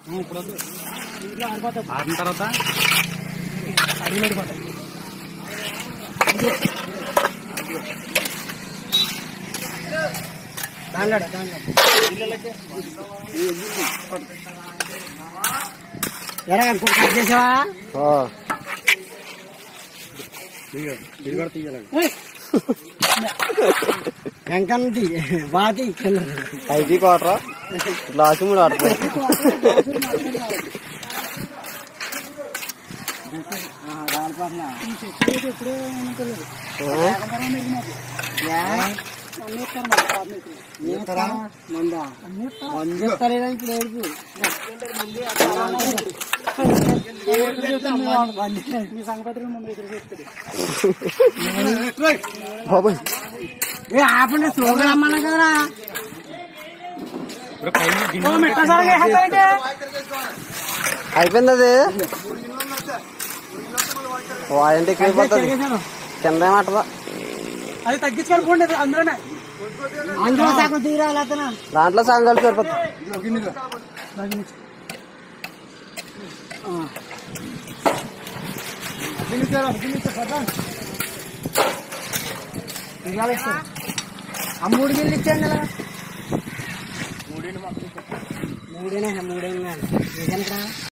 ఇప్పుడు వద్దు. ఆరిన తర్వాత ఎరా ఇంకోటి కట్ చేసావా ఇది కూడా తీయాలి వెంకన్న తీ బాతి ఐదు కోటరా గ్లాసు మూడు ఆడుతుంది బాబాయ్ ఏ ఆపండి స్లోగా రమ్మన్నా కదరా ఇప్పుడు పైన గిన్నె అయిపోయింది అది వాయంటే ఎక్కువైపోతుంది కింద ఏమంటదా అది తగ్గించుకొని పోండి అందులోనే అందులో సగం తీరాలి అతను దాంట్లో సగం కలిసి సరిపోతుంది ఆ మూడు గిన్నెలు ఇచ్చాండి అలా మూడేనా మూడేనా